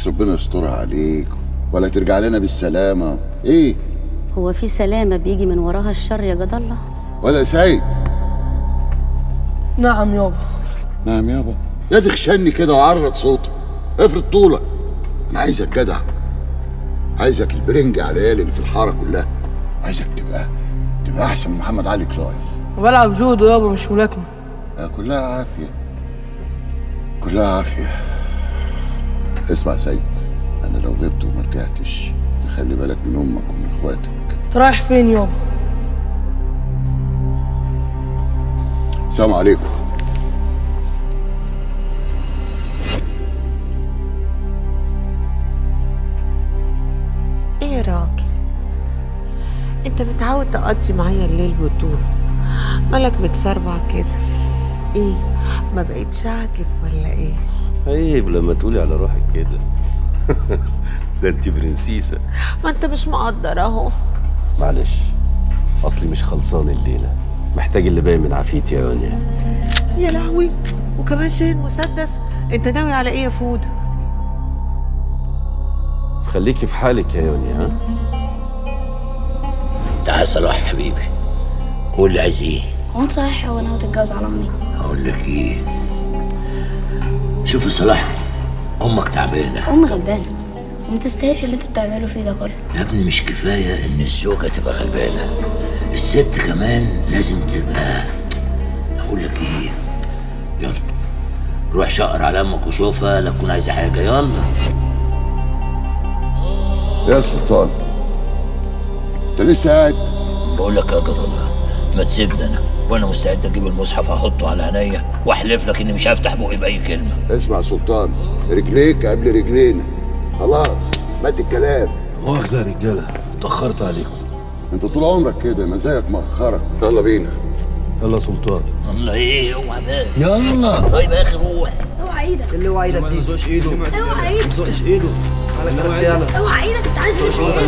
مش ربنا يسترها عليك ولا ترجع لنا بالسلامه ايه هو في سلامة بيجي من وراها الشر يا جد الله ولا يا سيد نعم يابا نعم يابا يا تخشني كده وعرض صوتك افرض طولك انا عايزك جدع عايزك البرنج على العيال اللي في الحاره كلها عايزك تبقى تبقى احسن من محمد علي كلاي بلعب جودو يابا مش ملاكمة آه، كلها عافيه كلها عافيه اسمع يا سيد انا لو غبت وما رجعتش تخلي بالك من امك ومن اخواتك انت رايح فين يابا السلام عليكم ايه يا راجل انت متعود تقضي معايا الليل والطول مالك متسربع كده ايه ما بقتش عاجب ولا ايه عيب لما تقولي على روحك كده ده انت برنسيسة ما انت مش مقدر اهو معلش اصلي مش خلصان الليلة محتاج اللي باقي من عافيتي يا يونيا يا لهوي وكمان شايل مسدس انت ناوي على ايه يا فوده خليكي في حالك يا يونيا ها تعال صلاح حبيبي قول لي عايز ايه هو انت صحيح هو ناوي تتجوز على امي اقول لك ايه شوف يا صلاح امك تعبانه امي غلبانه وما تستاهلش اللي انت بتعمله فيه ده كله يا ابني مش كفايه ان الزوجه تبقى غلبانه الست كمان لازم تبقى اقول لك ايه يلا روح شقر على امك وشوفها لا تكون عايزه حاجه يلا يا سلطان انت لسه قاعد بقول لك يا جد الله ما تسيبني انا وانا مستعد اجيب المصحف احطه على عينيا واحلف لك اني مش هفتح بقي باي كلمه اسمع يا سلطان رجليك قبل رجلينا خلاص مات الكلام مؤاخذة يا رجالة اتأخرت عليكم انت طول عمرك كده مزاجك مأخرك يلا بينا يلا سلطان الله ايه اوعى ده يلا طيب يا اخي روح اوعى ايدك اللي اوعى ايدك دي ما ايده اوعى ايدك ما تزقش ايده على كلام يلا اوعى ايدك انت عايز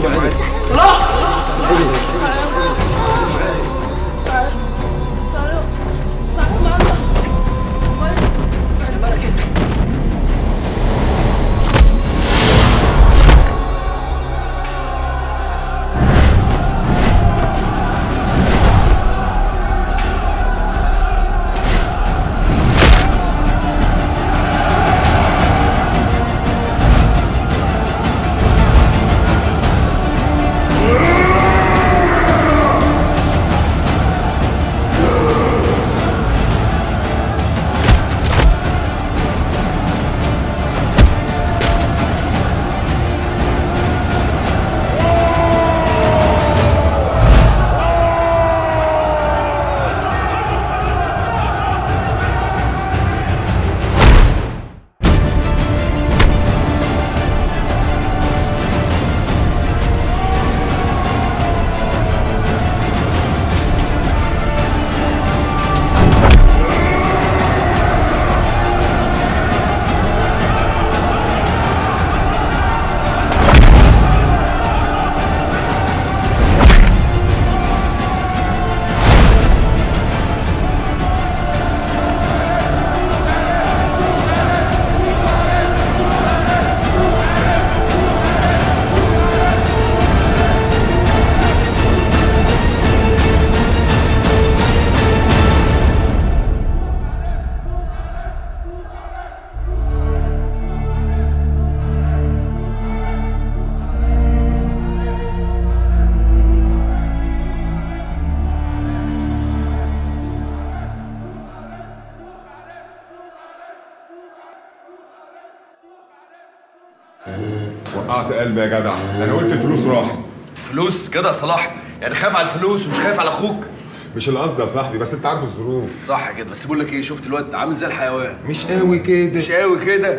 وقعت قلبي يا جدع انا قلت الفلوس راحت فلوس كده يا صلاح يعني خايف على الفلوس ومش خايف على اخوك مش القصد يا صاحبي بس انت عارف الظروف صح كده بس بقول لك ايه شفت الواد عامل زي الحيوان مش قوي كده مش قوي كده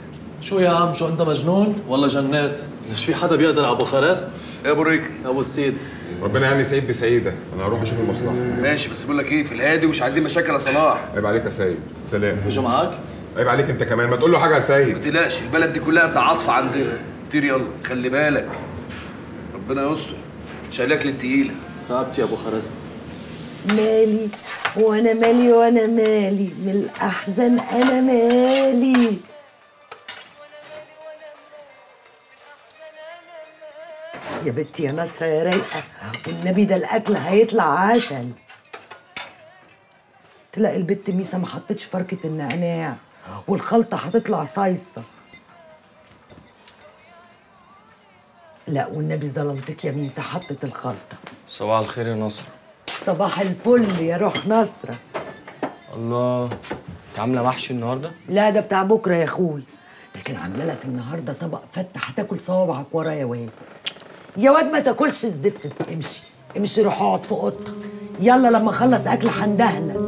شو يا عم شو انت مجنون ولا جنات؟ مش في حدا بيقدر على بوخارست؟ يا ابو ريك ابو السيد ربنا يعني سعيد بسعيده انا هروح اشوف المصلحه ماشي بس بقول لك ايه في الهادي ومش عايزين مشاكل يا صلاح عيب عليك يا سيد سلام شو معك؟ عيب عليك انت كمان ما تقول له حاجه يا ما سيد تقلقش البلد دي كلها تعاطف عندنا طير يلا خلي بالك ربنا يستر شايلك للتقيله رقبتي يا بوخارست مالي وانا مالي وانا مالي من الاحزان انا مالي يا بنتي يا نصرة يا رايقة والنبي ده الأكل هيطلع عسل تلاقي البت ميسة ما حطتش فركة النعناع والخلطة هتطلع صايصة لا والنبي ظلمتك يا ميسة حطت الخلطة صباح الخير يا نصر صباح الفل يا روح نصرة الله انت عامله محشي النهارده لا ده بتاع بكرة يا أخوي لكن عاملة لك النهاردة طبق فتة هتاكل صوابعك ورا يا واد يا واد ما تاكلش الزفت ده. امشي امشي روح اقعد في اوضتك يلا لما اخلص اكل هندهلك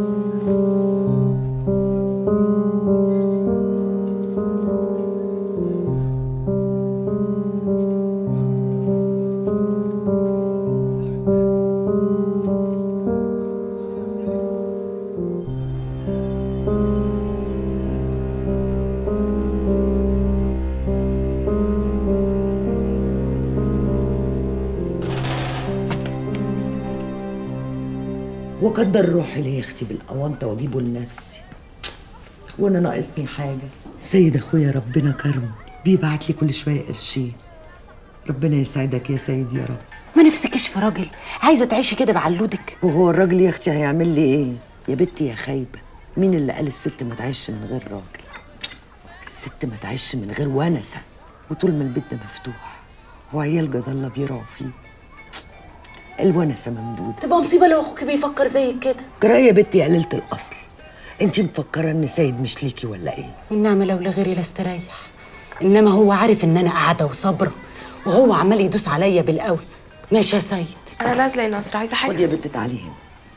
وقدر روحي ليه يا اختي بالاونطه واجيبه لنفسي وانا ناقصني حاجه سيد اخويا ربنا كرمه بيبعت لي كل شويه قرشين ربنا يسعدك يا سيد يا رب ما نفسكش في راجل عايزه تعيشي كده بعلودك وهو الراجل يا اختي هيعمل لي ايه يا بنتي يا خايبه مين اللي قال الست ما تعيش من غير راجل الست ما تعيش من غير ونسه وطول ما البيت ده مفتوح وعيال جد الله بيرعوا فيه الونسه ممدوده تبقى مصيبه لو اخوك بيفكر زيك كده جرايه يا بنتي يا قليله الاصل انت مفكره ان سيد مش ليكي ولا ايه والنعمه لو لغيري لاستريح انما هو عارف ان انا قاعده وصابره وهو عمال يدوس عليا بالقوي ماشي يا سيد انا نازله يا نصر عايزه حاجه خدي يا بنت تعالي هنا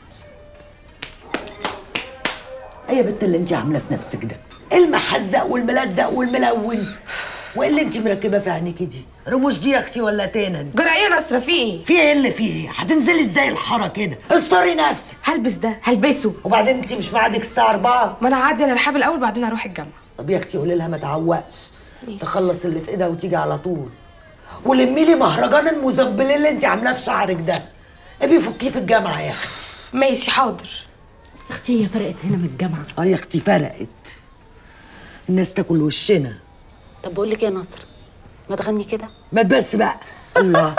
ايه يا بنت اللي انت عامله في نفسك ده المحزق والملزق والملون وايه اللي انت مركبه في عينيكي دي رموش دي يا اختي ولا تنن جرى ايه يا نصر في ايه في ايه اللي في ايه هتنزلي ازاي الحاره كده استري نفسك هلبس ده هلبسه وبعدين انت مش ميعادك الساعه 4 ما انا هعدي انا رحاب الاول بعدين اروح الجامعه طب يا اختي قولي لها ما تعوقش تخلص اللي في ايدها وتيجي على طول ولمي لي مهرجان المزبلين اللي انت عاملاه في شعرك ده ابي فكيه في الجامعه يا اختي ماشي حاضر اختي هي فرقت هنا من الجامعه اه يا اختي فرقت الناس تاكل وشنا طب بقول لك ايه يا نصر ما تغني كده ما تبس بقى الله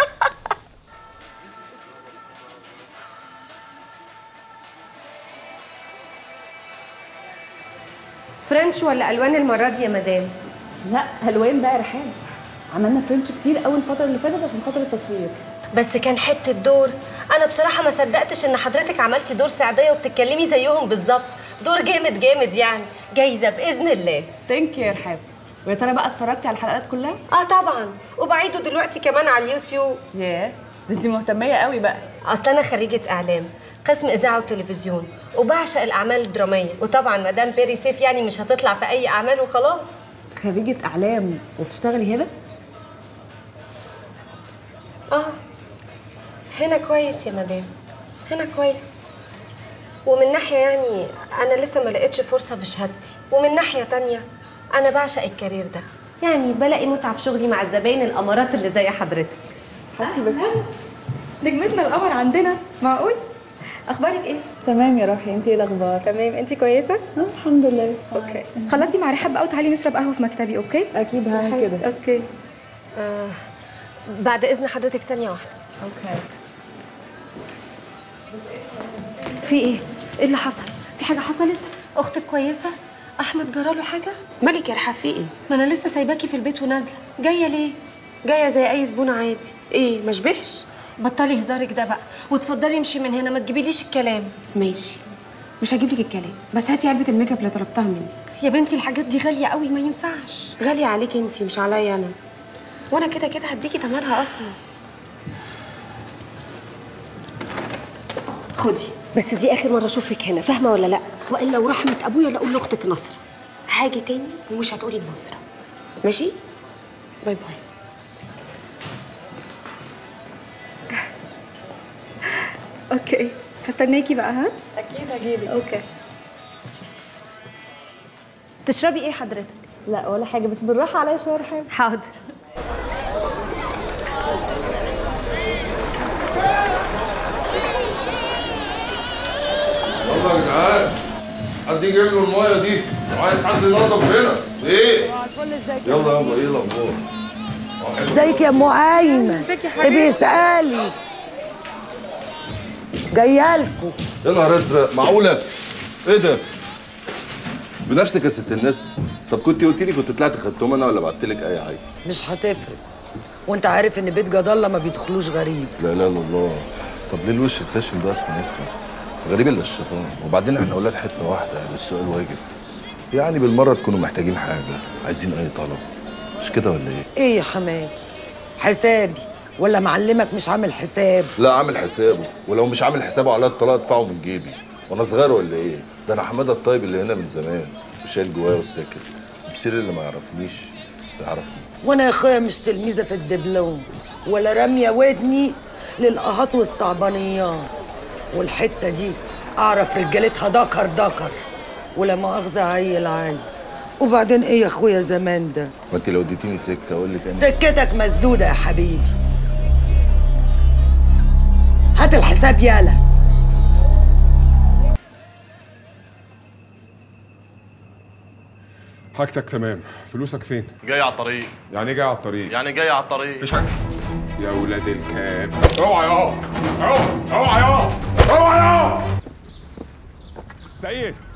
فرنش ولا الوان المره دي يا مدام لا الوان بقى يا ريحان عملنا فرنش كتير قوي الفتره اللي فاتت عشان خاطر التصوير بس كان حته دور انا بصراحه ما صدقتش ان حضرتك عملتي دور سعديه وبتتكلمي زيهم بالظبط دور جامد جامد يعني جايزه باذن الله ثانك يو يا رحاب ويا ترى بقى اتفرجتي على الحلقات كلها اه طبعا وبعيده دلوقتي كمان على اليوتيوب ياه ده انت مهتميه قوي بقى اصل انا خريجه اعلام قسم اذاعه وتلفزيون وبعشق الاعمال الدراميه وطبعا مدام بيري سيف يعني مش هتطلع في اي اعمال وخلاص خريجه اعلام وبتشتغلي هنا اه هنا كويس يا مدام هنا كويس ومن ناحية يعني أنا لسه ما لقيتش فرصة بشهادتي ومن ناحية تانية أنا بعشق الكارير ده يعني بلاقي متعة في شغلي مع الزباين الأمارات اللي زي حضرتك حطي بس نجمتنا القمر عندنا معقول اخبارك ايه تمام يا روحي انت ايه الاخبار تمام انت كويسه الحمد لله اوكي خلصتي مع رحاب بقى وتعالي نشرب قهوه في مكتبي اوكي اكيد هعمل كده اوكي آه بعد إذن حضرتك ثانية واحدة اوكي في إيه؟ إيه اللي حصل؟ في حاجة حصلت؟ أختك كويسة؟ أحمد جراله حاجة؟ مالك يا رحاب في ايه ما أنا لسه سايباكي في البيت ونازلة جاية ليه؟ جايه زي اي زبونه عادي ايه ما شبهش بطلي هزارك ده بقى وتفضلي امشي من هنا ما تجيبيليش الكلام ماشي مش هجيب لك الكلام بس هاتي علبه الميك اب اللي طلبتها مني يا بنتي الحاجات دي غالية قوي ما ينفعش غاليه عليكي انت مش عليا انا وانا كده كده هديكي تمنها اصلا خدي بس دي آخر مرة أشوفك هنا فاهمة ولا لأ؟ وإلا ورحمة أبويا لا أقول لأختك نصر هاجي تاني ومش هتقولي لنصر ماشي باي باي اوكي هستناكي بقى ها اكيد هجيلك اوكي تشربي إيه حضرتك؟ لا ولا حاجه بس بالراحه عليا شويه يا رحاب حاضر يلا يا جدعان حد يجيب له المايه دي وعايز حد ينظف هنا ايه يلا يابا ايه الاخبار ازيك يا ام ايمن ازيك يا حبيبتي؟ ابقي اسالي جايالكوا يا نهار ازرق معقوله ايه ده بنفسك يا ست الناس طب كنت قلت لي كنت طلعت خدتهم انا ولا بعت لك اي حاجه مش هتفرق وانت عارف ان بيت جد الله ما بيدخلوش غريب لا لا لا الله طب ليه الوش الخشن ده اصلا يسرى غريب الا الشيطان وبعدين احنا اولاد حته واحده يعني السؤال واجب يعني بالمره تكونوا محتاجين حاجه عايزين اي طلب مش كده ولا ايه ايه يا حماد حسابي ولا معلمك مش عامل حساب لا عامل حسابه ولو مش عامل حسابه على الطلاق ادفعه من جيبي وانا صغير ولا ايه ده انا حماده الطيب اللي هنا من زمان وشايل جوايا والساكت بصير اللي ما يعرفنيش يعرفني وانا يا اخويا مش تلميذه في الدبلوم ولا راميه ودني للقهات والصعبانيات والحته دي اعرف رجالتها دكر دكر ولا مؤاخذه عيل عيل وبعدين ايه يا اخويا زمان ده ما انت لو اديتيني سكه اقول لك انا سكتك مسدوده يا حبيبي هات الحساب يالا حاجتك تمام فلوسك فين جاي على الطريق يعني ايه جاي على الطريق يعني جاي على الطريق مفيش حاجه يا ولاد الكلب اوعى يا اوعى اوعى يا اوعى يا سيد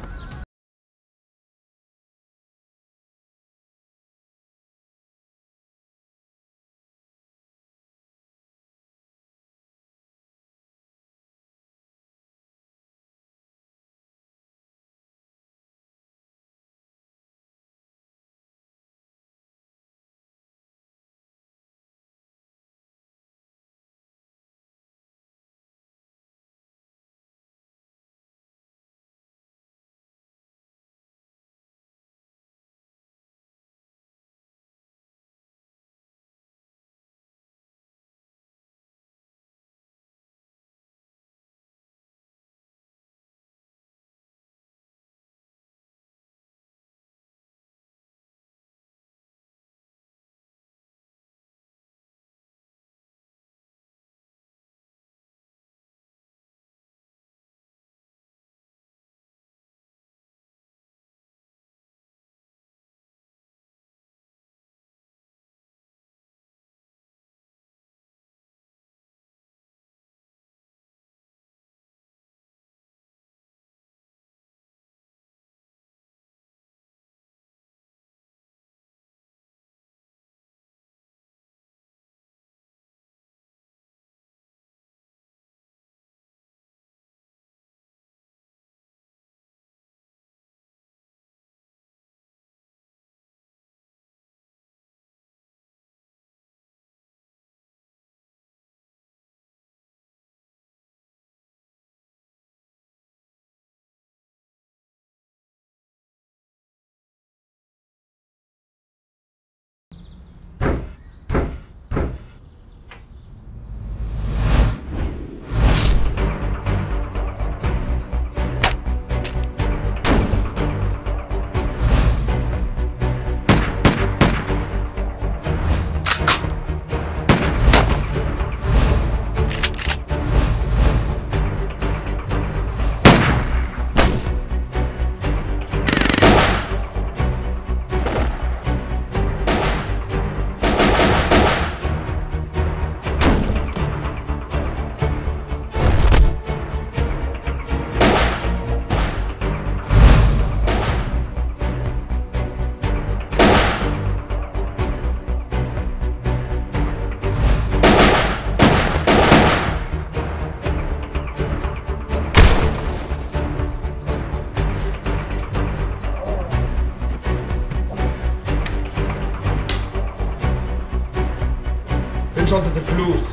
فين شنطة الفلوس؟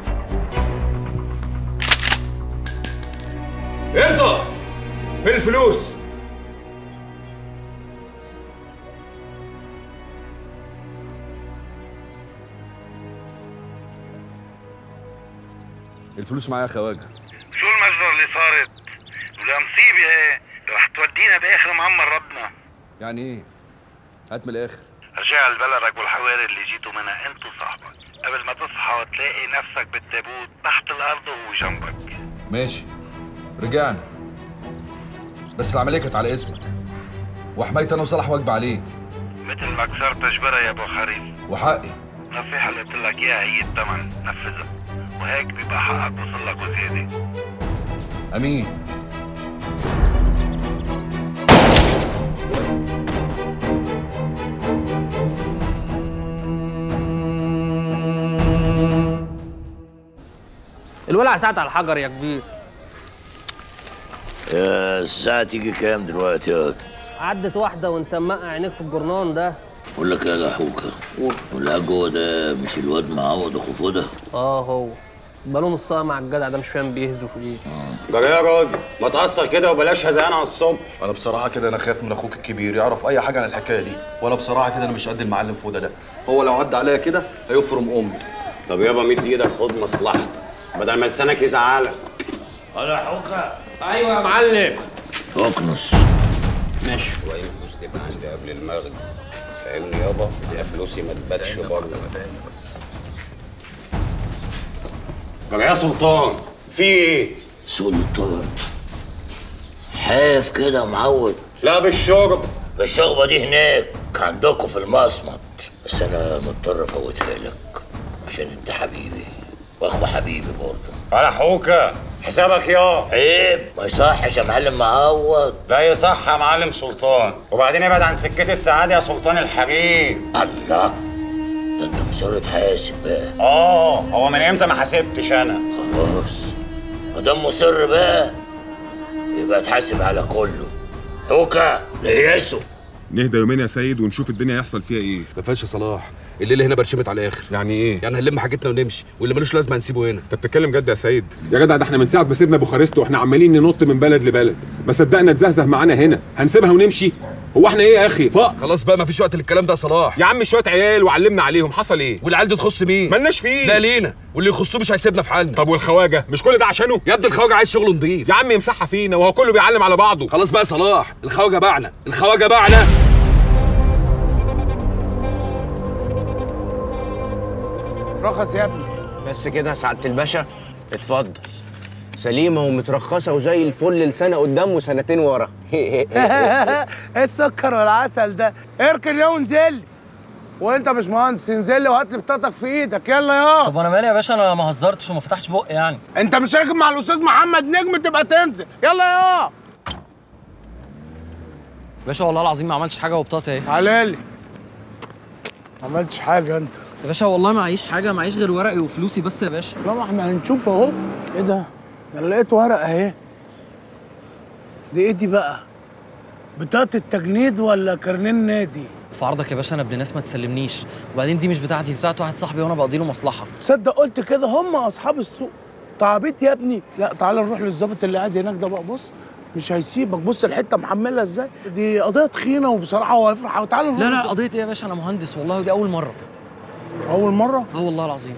انت فين الفلوس؟ الفلوس معايا يا خواجه شو المجزرة اللي صارت؟ ولا مصيبة هي رح تودينا بآخر معمر ربنا يعني ايه هات من الاخر رجع لبلدك والحواري اللي جيتوا منها انت وصاحبك قبل ما تصحى وتلاقي نفسك بالتابوت تحت الارض وهو جنبك ماشي رجعنا بس العمليه كانت على اسمك وحماية انا وصلاح واجب عليك مثل ما كسرت جبرها يا ابو خريف وحقي النصيحة اللي قلت لك إياها هي التمن نفذها وهيك بيبقى حقك وصل لك وزيادة امين الولع ساعة على الحجر يا كبير يا الساعة تيجي كام دلوقتي يا عدت واحدة وانت مقع عينيك في الجرنان ده بقول لك يا لحوكة ولا جوه ده مش الواد معوض اخو فودة اه هو بقاله نص ساعة مع الجدع ده مش فاهم بيهزوا في ايه جرى يا راجل ما تقصر كده وبلاش هزقان على الصبح انا بصراحه كده انا خايف من اخوك الكبير يعرف اي حاجه عن الحكايه دي وانا بصراحه كده انا مش قد المعلم فوده ده هو لو عدى عليا كده هيفرم امي طب يابا مد ايدك خد مصلحتك بدل ما لسانك يزعلك ولا حوكة ايوه يا معلم اكنس ماشي وأي فلوس تبقى عندي قبل المغرب فاهمني يابا دي فلوسي ما تباتش بره جرى يا سلطان في ايه؟ سلطان حاف كده معود لا بالشرب الشغبة دي هناك عندكم في المصمت بس انا مضطر افوتها لك عشان انت حبيبي واخو حبيبي برضه على حوكة حسابك يا عيب ما يصحش يا معلم معوض لا يصح يا معلم سلطان وبعدين ابعد عن سكة السعادة يا سلطان الحريم الله ده انت مصر تحاسب بقى اه هو من امتى ما حاسبتش انا خلاص ما دام مصر بقى يبقى تحاسب على كله حوكة ليسو نهدى يومين يا سيد ونشوف الدنيا هيحصل فيها ايه ما فيهاش يا صلاح الليله هنا برشمت على الاخر يعني ايه يعني هنلم حاجتنا ونمشي واللي ملوش لازمه هنسيبه هنا انت بتتكلم جد يا سيد يا جدع ده احنا من ساعه ما سيبنا بوخارست واحنا عمالين ننط من بلد لبلد ما صدقنا تزهزه معانا هنا هنسيبها ونمشي هو احنا ايه يا اخي فقر خلاص بقى ما فيش وقت للكلام ده يا صلاح يا عم شويه عيال وعلمنا عليهم حصل ايه والعيال دي تخص مين مالناش فيه لا لينا واللي يخصوه مش هيسيبنا في حالنا طب والخواجه مش كل ده عشانه يا ابني الخواجه عايز شغل نضيف يا عم يمسحها فينا وهو كله بيعلم على بعضه خلاص بقى يا صلاح الخواجه باعنا الخواجه باعنا رخص يا ابني بس كده يا سعاده الباشا اتفضل سليمه ومترخصه وزي الفل لسنه قدام وسنتين ورا ايه السكر والعسل ده اركن يا وانزل وانت مش مهندس انزل لي وهات لي بطاقتك في ايدك يلا يا طب انا مالي يا باشا انا ما هزرتش وما فتحتش بقي يعني انت مش راكب مع الاستاذ محمد نجم تبقى تنزل يلا يا باشا والله العظيم ما عملتش حاجه وبطاقتي اهي علالي ما عملتش حاجه انت يا باشا والله معيش حاجه معيش غير ورقي وفلوسي بس يا باشا لا ما احنا هنشوف اهو ايه ده انا لقيت ورقه اهي دي ايه دي بقى بطاقه التجنيد ولا كارنيه النادي في عرضك يا باشا انا ابن ناس ما تسلمنيش وبعدين دي مش بتاعتي دي بتاعت واحد صاحبي وانا بقضي له مصلحه تصدق قلت كده هم اصحاب السوق تعبيط يا ابني لا تعالى نروح للظابط اللي قاعد هناك ده بقى بص مش هيسيبك بص الحته محملها ازاي دي قضيه تخينه وبصراحه هو هيفرح تعالى نروح لا لا للظابط. قضيه ايه يا باشا انا مهندس والله ودي اول مره اول مره اه والله العظيم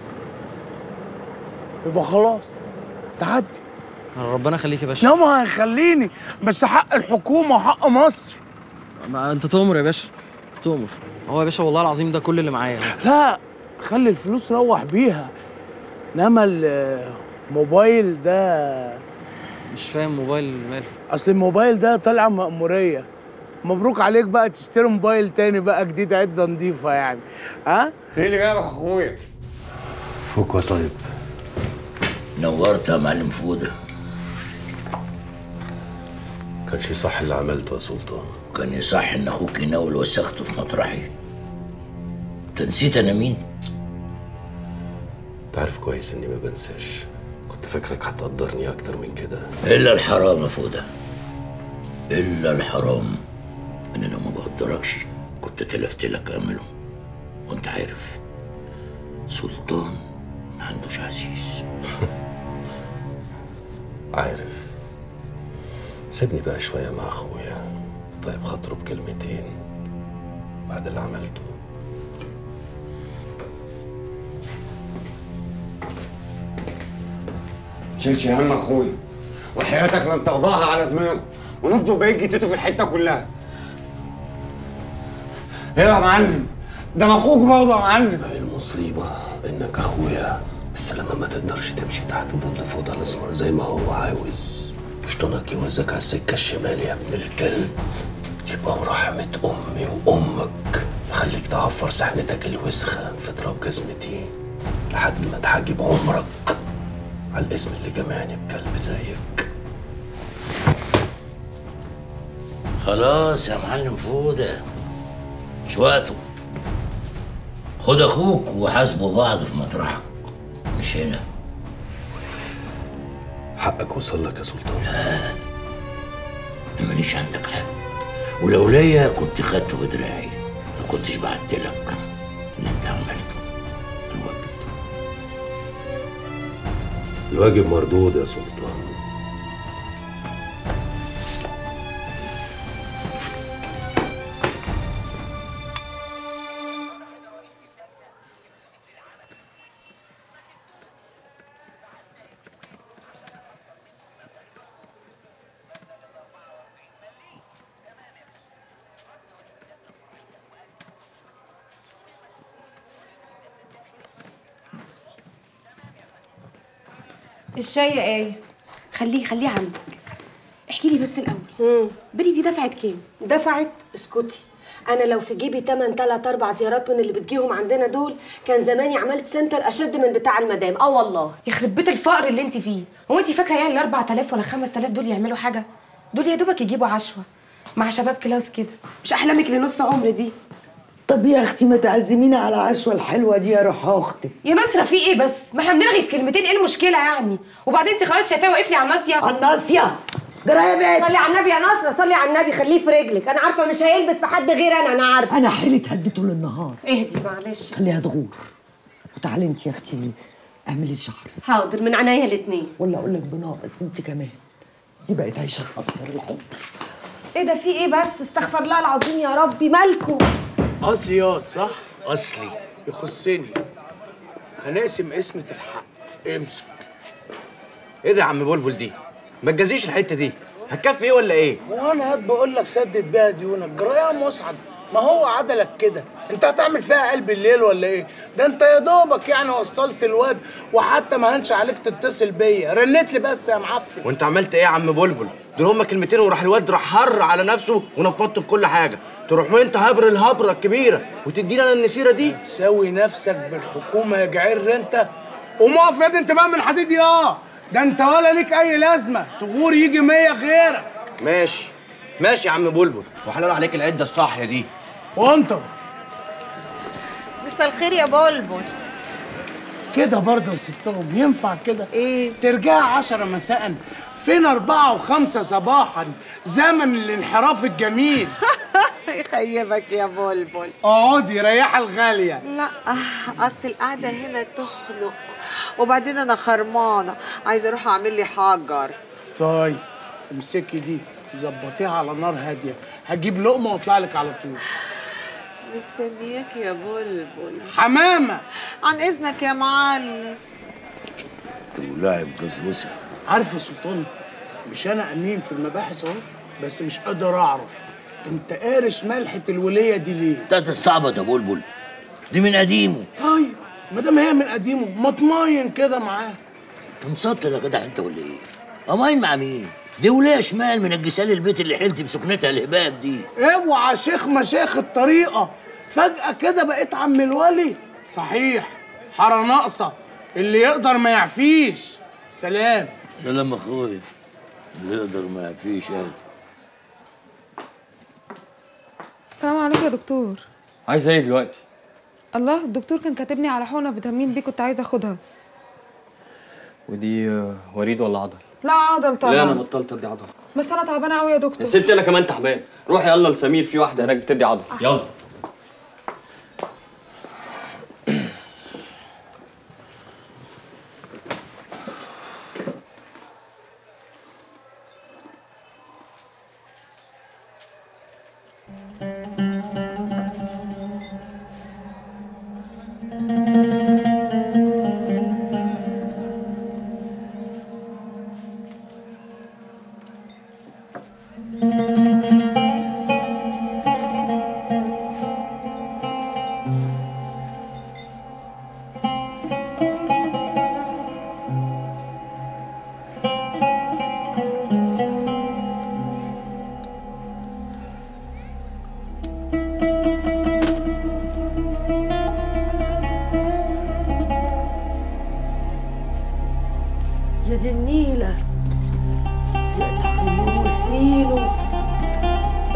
يبقى خلاص تعدي ربنا يخليك يا باشا لا ما هيخليني بس حق الحكومه وحق مصر ما انت تؤمر يا باشا تؤمر هو يا باشا والله العظيم ده كل اللي معايا لا خلي الفلوس روح بيها انما الموبايل ده مش فاهم موبايل ماله اصل الموبايل ده طالع مأمورية مبروك عليك بقى تشتري موبايل تاني بقى جديد عدة نظيفة يعني ها ايه اللي جابك اخويا فوق طيب نورت يا معلم فودة كانش صح اللي عملته يا سلطان كان يصح ان اخوك يناول وسخته في مطرحي انت نسيت انا مين انت عارف كويس اني ما بنساش كنت فاكرك هتقدرني اكتر من كده الا الحرام يا فودة الا الحرام انا لو ما بقدركش كنت تلفت لك امله وانت عارف سلطان ما عندوش عزيز عارف سيبني بقى شوية مع أخويا طيب خاطره بكلمتين بعد اللي عملته شيلش هم اخويا وحياتك لن تغضاها على دماغه ونفضل بقيت جتته في الحته كلها ايه يا معلم ده انا اخوك برضه يا معلم المصيبة إنك أخويا بس لما ما تقدرش تمشي تحت ظل فوضى الأسمر زي ما هو عاوز شيطانك يوزك على السكة الشمال يا ابن الكلب يبقى ورحمة أمي وأمك خليك تعفر سحنتك الوسخة في تراب جزمتي لحد ما تحاجب عمرك على الاسم اللي جمعني بكلب زيك خلاص يا معلم فودة مش وقته خد اخوك وحاسبوا بعض في مطرحك مش هنا حقك وصل لك يا سلطان لا أنا ماليش عندك حق ولو ليا كنت خدته بدراعي ما كنتش بعت لك اللي انت عملته الواجب مردود يا سلطان الشاي يا ايه خليه خليه عندك احكي لي بس الاول بيلي دي دفعت كام دفعت اسكتي انا لو في جيبي تمن تلات اربع زيارات من اللي بتجيهم عندنا دول كان زماني عملت سنتر اشد من بتاع المدام اه والله يخرب بيت الفقر اللي انت فيه هو انت فاكره يعني ال 4000 ولا 5000 دول يعملوا حاجه دول يا دوبك يجيبوا عشوه مع شباب كلاس كده مش احلامك لنص عمر دي طب يا اختي ما تعزمينا على العشوه الحلوه دي يا روح اختي يا نصرة في ايه بس ما احنا بنرغي في كلمتين ايه المشكله يعني وبعدين انت خلاص شايفاه واقف لي على الناصيه على الناصيه جرابك صلي على النبي يا نصرة صلي على النبي خليه في رجلك انا عارفه مش هيلبس في حد غير انا انا عارفه انا حيلي اتهدي طول النهار اهدي معلش خليها تغور وتعالي انت يا اختي اعملي شعر حاضر من عينيا الاتنين ولا اقول لك بناقص انت كمان دي بقت عايشه اصغر العمر ايه ده في ايه بس استغفر الله العظيم يا ربي مالكوا اصليات صح؟ اصلي يخصني هنقسم قسمة الحق امسك ايه ده يا عم بلبل دي ما تجازيش الحته دي هتكفي ايه ولا ايه وانا قاعد بقول لك سدد بيها ديونك جرى يا مسعد ما هو عدلك كده انت هتعمل فيها قلب الليل ولا ايه ده انت يا دوبك يعني وصلت الواد وحتى ما هنش عليك تتصل بيا رنت لي بس يا معفن وانت عملت ايه يا عم بلبل دول هما كلمتين وراح الواد راح هر على نفسه ونفضته في كل حاجه تروح وانت هبر الهبره الكبيره وتدينا انا النسيره دي تساوي نفسك بالحكومه يا جعير انت قوم اقف يا دي انت بقى من الحديد يا ده انت ولا ليك اي لازمه تغور يجي مية غيرك ماشي ماشي يا عم بلبل وحلال عليك العده الصاحيه دي وانت مساء الخير يا بلبل كده برضه يا ستهم ينفع كده ايه ترجع عشرة مساء فين أربعة وخمسة صباحا زمن الانحراف الجميل يخيبك يا بلبل اقعدي ريحة الغالية لا اصل القعده هنا تخنق وبعدين انا خرمانه عايزه اروح اعمل لي حجر طيب امسكي دي ظبطيها على نار هادية هجيب لقمة واطلع لك على طول مستنياك يا بلبل حمامة عن اذنك يا معلم ولاعب جوز وسخ عارف يا سلطان مش انا امين في المباحث اهو بس مش قادر اعرف انت قارش ملحة الولية دي ليه؟ انت تستعبط يا بلبل دي من قديمه طيب ما دام هي من قديمه ما تماين كده معاه انت مسطل يا جدع انت ولا ايه؟ اماين مع مين؟ دي وليه شمال من الجسال البيت اللي حلت بسكنتها الهباب دي اوعى شيخ مشايخ الطريقة فجأة كده بقيت عم الولي صحيح حارة ناقصة اللي يقدر ما يعفيش سلام سلام اخويا اللي يقدر ما فيش قال السلام عليكم يا دكتور عايزه ايه دلوقتي الله الدكتور كان كاتبني على حقنه فيتامين بي كنت عايزه اخدها ودي آه، وريد ولا عضل لا عضل طبعا لا انا بطلت ادي عضل بس انا تعبانه قوي يا يا دكتور ست انا كمان تعبان روح يلا لسمير في واحده هناك بتدي عضل يلا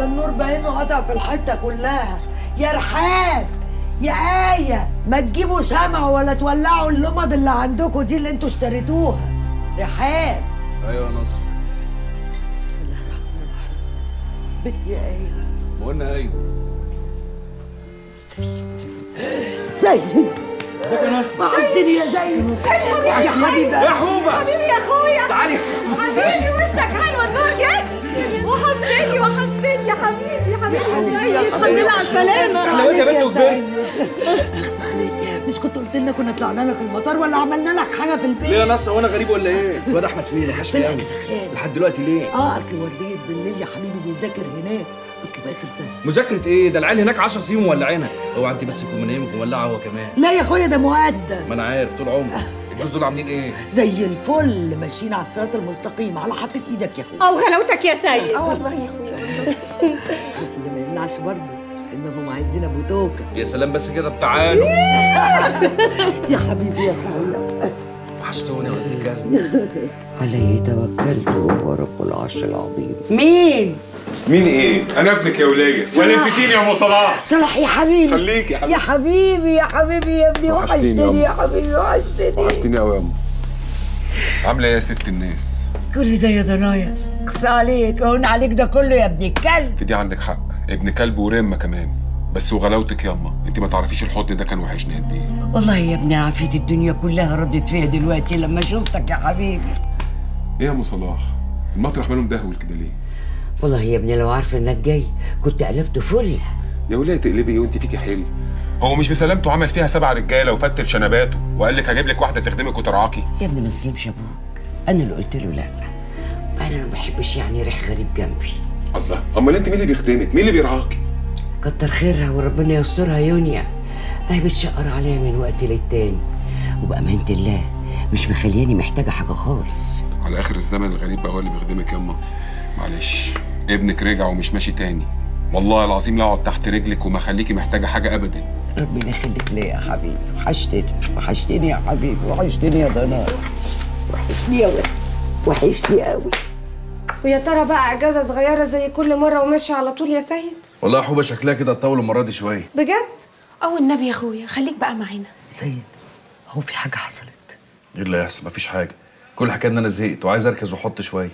النور باينه قطع في الحته كلها يا رحاب يا آية ما تجيبوا شمع ولا تولعوا اللمض اللي عندكم دي اللي انتوا اشتريتوها رحاب ايوه يا نصر بسم الله الرحمن الرحيم بنت يا آية ما قلنا ايوه سيد ازيك يا نصر وحشتني يا زين سيد يا حبيبي يا حوبة حبيبي يا اخويا تعالي. حبيبي وشك حلو النور جه وحشتني وحشتني يا حبيبي يا حبيبي الحمد لله على السلامة حلاوتها يا بنت وكبرت. اخس عليك مش كنت قلت لنا كنا طلعنا لك المطار ولا عملنا لك حاجه في البيت ليه يا نصر وانا غريب ولا ايه؟ الواد احمد فين؟ وحشني قوي سخان. لحد دلوقتي ليه؟ اه اصل ورديه بالليل يا حبيبي بيذاكر هناك اصل في اخر سنه مذاكرة ايه؟ ده العيال هناك 10 سنين مولعينها اوعى انت بس يكون منامك ومولعها هو كمان لا يا اخويا ده مؤدب ما انا عارف طول عمري الجوز دول عاملين ايه؟ زي الفل ماشيين على الصراط المستقيم على حطة ايدك يا اخويا او غلاوتك يا سيد اه والله يا اخويا بس ده ما يمنعش برضه انهم عايزين ابو توكه يا سلام بس كده تعالوا يا حبيبي يا اخويا وحشتوني يا ولاد الكلب عليه توكلت وهو رب العرش العظيم مين مين ايه؟ انا ابنك يا وليه ولا نسيتيني يا ام صلاح صلاح يا حبيبي خليك يا حبيبي. يا حبيبي يا حبيبي يا ابني وحشتيني يا وحشتني يا أم. حبيبي وحشتني وحشتيني قوي يا ام عامله ايه يا ست الناس؟ كل ده يا ضنايا اقصى عليك هون عليك ده كله يا ابن الكلب في دي عندك حق ابن كلب ورمه كمان بس وغلاوتك ياما انت ما تعرفيش الحضن ده كان وحشني قد ايه والله يا ابني عافية الدنيا كلها ردت فيها دلوقتي لما شفتك يا حبيبي ايه يا ام صلاح؟ المطرح ماله مدهول كده ليه؟ والله يا ابني لو عارفه انك جاي كنت قلبته فل يا وليه تقلبي ايه وانت فيكي حيل؟ هو مش بسلامته عمل فيها سبع رجاله وفتل شنباته وقال لك هجيب لك واحده تخدمك وترعاكي يا ابني ما تسلمش ابوك انا اللي قلت له لا انا ما بحبش يعني ريح غريب جنبي الله امال انت مين اللي بيخدمك؟ مين اللي بيرعاكي؟ كتر خيرها وربنا يسترها يونيا اهي بتشقر عليا من وقت للتاني وبأمانة الله مش مخلياني محتاجة حاجة خالص على اخر الزمن الغريب بقى هو اللي بيخدمك ياما معلش ابنك رجع ومش ماشي تاني والله العظيم لا اقعد تحت رجلك وما خليكي محتاجه حاجه ابدا ربنا يخليك ليا يا حبيبي وحشتني وحشتني يا حبيبي وحشتني يا ضنايا وحشتني يا ولد وحشتني قوي ويا ترى بقى اجازه صغيره زي كل مره وماشي على طول يا سيد والله يا حوبه شكلها كده تطول المره دي شويه بجد او النبي يا اخويا خليك بقى معانا سيد هو في حاجة حصلت ايه اللي هيحصل مفيش حاجه كل حكايه ان انا زهقت وعايز اركز واحط شويه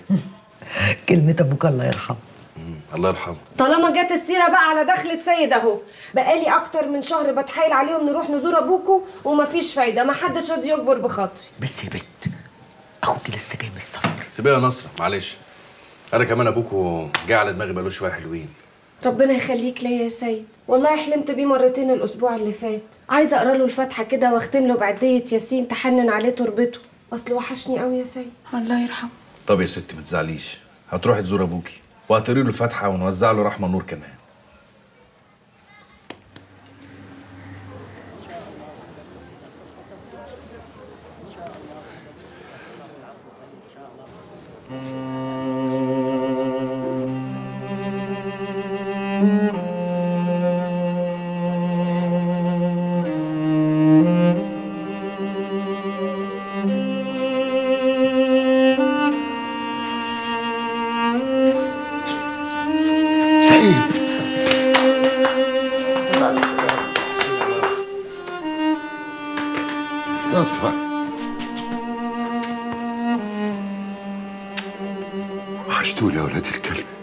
كلمة ابوك الله يرحمه الله يرحمه طالما جت السيره بقى على دخلة سيد اهو بقالي اكتر من شهر بتحايل عليهم نروح نزور ابوكوا ومفيش فايده ما حدش راضي يجبر بخاطري بس يا بنت اخوك لسه جاي من السفر سيبيها يا نصر معلش انا كمان ابوكوا جاي على دماغي بقاله شويه حلوين ربنا يخليك ليا يا سيد والله حلمت بيه مرتين الاسبوع اللي فات عايزه اقرا له الفاتحه كده واختم له بعديه ياسين تحنن عليه تربته اصل وحشني قوي يا سيد الله يرحمه طب يا ستي ما تزعليش هتروحي تزور ابوكي وهتقري له الفاتحه ونوزع له رحمه نور كمان سعيد مع السلامة نصرة وحشتوني يا ولاد الكلب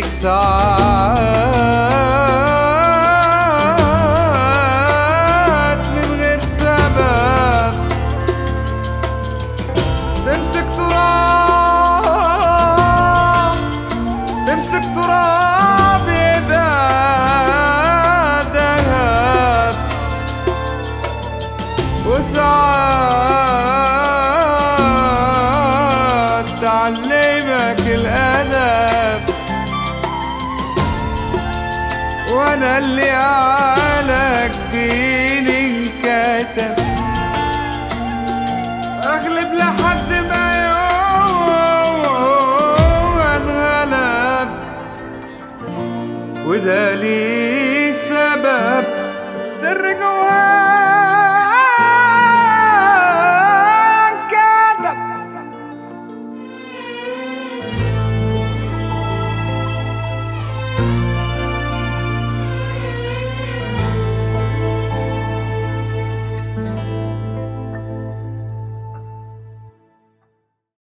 ساعات من غير سبب تمسك تراب تمسك تراب يبقى دهب وساعات تعلمك الأدب وانا اللي على الدين انكتب اغلب لحد ما يوم اتغلب وده ليه سبب سر جواك